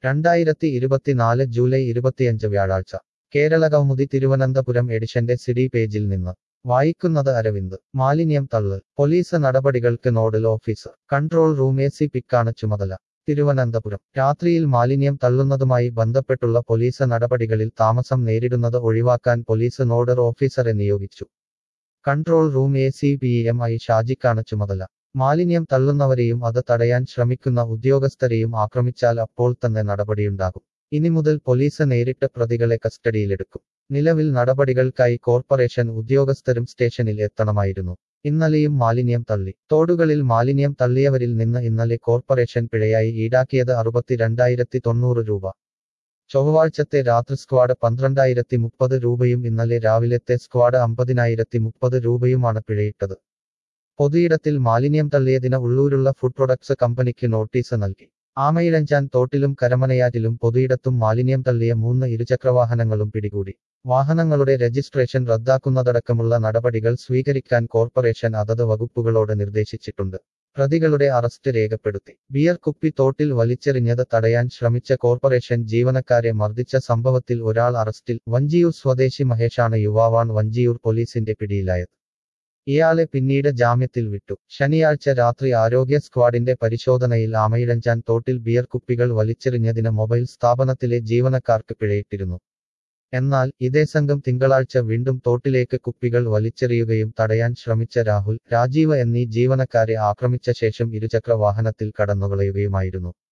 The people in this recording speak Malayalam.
രണ്ടായിരത്തി ഇരുപത്തിനാല് ജൂലൈ ഇരുപത്തിയഞ്ച് വ്യാഴാഴ്ച കേരള കൗമുദി തിരുവനന്തപുരം എഡിഷന്റെ സിഡി പേജിൽ നിന്ന് വായിക്കുന്നത് അരവിന്ദ് മാലിന്യം തള്ള് പോലീസ് നടപടികൾക്ക് nodal officer control room A C പിക്കാണ് ചുമതല തിരുവനന്തപുരം രാത്രിയിൽ മാലിന്യം തള്ളുന്നതുമായി ബന്ധപ്പെട്ടുള്ള പോലീസ് നടപടികളിൽ താമസം നേരിടുന്നത് ഒഴിവാക്കാൻ പോലീസ് നോഡൽ ഓഫീസറെ നിയോഗിച്ചു control room A C P M I ഷാജിക്കാണ് ചുമതല മാലിന്യം തള്ളുന്നവരെയും അത് തടയാൻ ശ്രമിക്കുന്ന ഉദ്യോഗസ്ഥരെയും ആക്രമിച്ചാൽ അപ്പോൾ തന്നെ നടപടിയുണ്ടാകും ഇനി മുതൽ പോലീസ് നേരിട്ട് പ്രതികളെ കസ്റ്റഡിയിലെടുക്കും നിലവിൽ നടപടികൾക്കായി കോർപ്പറേഷൻ ഉദ്യോഗസ്ഥരും സ്റ്റേഷനിൽ എത്തണമായിരുന്നു ഇന്നലെയും മാലിന്യം തള്ളി തോടുകളിൽ മാലിന്യം തള്ളിയവരിൽ നിന്ന് ഇന്നലെ കോർപ്പറേഷൻ പിഴയായി ഈടാക്കിയത് അറുപത്തിരണ്ടായിരത്തി തൊണ്ണൂറ് രൂപ ചൊവ്വാഴ്ചത്തെ രാത്രി സ്ക്വാഡ് പന്ത്രണ്ടായിരത്തി മുപ്പത് രൂപയും ഇന്നലെ രാവിലത്തെ സ്ക്വാഡ് അമ്പതിനായിരത്തി മുപ്പത് രൂപയുമാണ് പിഴയിട്ടത് പൊതുയിടത്തിൽ മാലിന്യം തള്ളിയതിന് ഉള്ളൂരുള്ള ഫുഡ് പ്രൊഡക്ട്സ് കമ്പനിക്ക് നോട്ടീസ് നൽകി ആമയിഴഞ്ചാൻ തോട്ടിലും കരമനയാറ്റിലും പൊതുയിടത്തും മാലിന്യം തള്ളിയ മൂന്ന് ഇരുചക്രവാഹനങ്ങളും പിടികൂടി വാഹനങ്ങളുടെ രജിസ്ട്രേഷൻ റദ്ദാക്കുന്നതടക്കമുള്ള നടപടികൾ സ്വീകരിക്കാൻ കോർപ്പറേഷൻ അതത് വകുപ്പുകളോട് നിർദ്ദേശിച്ചിട്ടുണ്ട് പ്രതികളുടെ അറസ്റ്റ് രേഖപ്പെടുത്തി ബിയർ കുപ്പി തോട്ടിൽ വലിച്ചെറിഞ്ഞത് തടയാൻ ശ്രമിച്ച കോർപ്പറേഷൻ ജീവനക്കാരെ മർദ്ദിച്ച സംഭവത്തിൽ ഒരാൾ അറസ്റ്റിൽ വഞ്ചിയൂർ സ്വദേശി മഹേഷാണ് യുവാവാൺ വഞ്ചിയൂർ പോലീസിന്റെ പിടിയിലായത് ഇയാളെ പിന്നീട് ജാമ്യത്തിൽ വിട്ടു ശനിയാഴ്ച രാത്രി ആരോഗ്യ സ്ക്വാഡിന്റെ പരിശോധനയിൽ ആമയിഴഞ്ചാൻ തോട്ടിൽ ബിയർ കുപ്പികൾ വലിച്ചെറിഞ്ഞതിന് മൊബൈൽ സ്ഥാപനത്തിലെ ജീവനക്കാർക്ക് പിഴയിട്ടിരുന്നു എന്നാൽ ഇതേ സംഘം തിങ്കളാഴ്ച വീണ്ടും തോട്ടിലേക്ക് കുപ്പികൾ വലിച്ചെറിയുകയും തടയാൻ ശ്രമിച്ച രാഹുൽ രാജീവ് എന്നീ ജീവനക്കാരെ ആക്രമിച്ച ശേഷം ഇരുചക്ര വാഹനത്തിൽ കടന്നുകളയുകയുമായിരുന്നു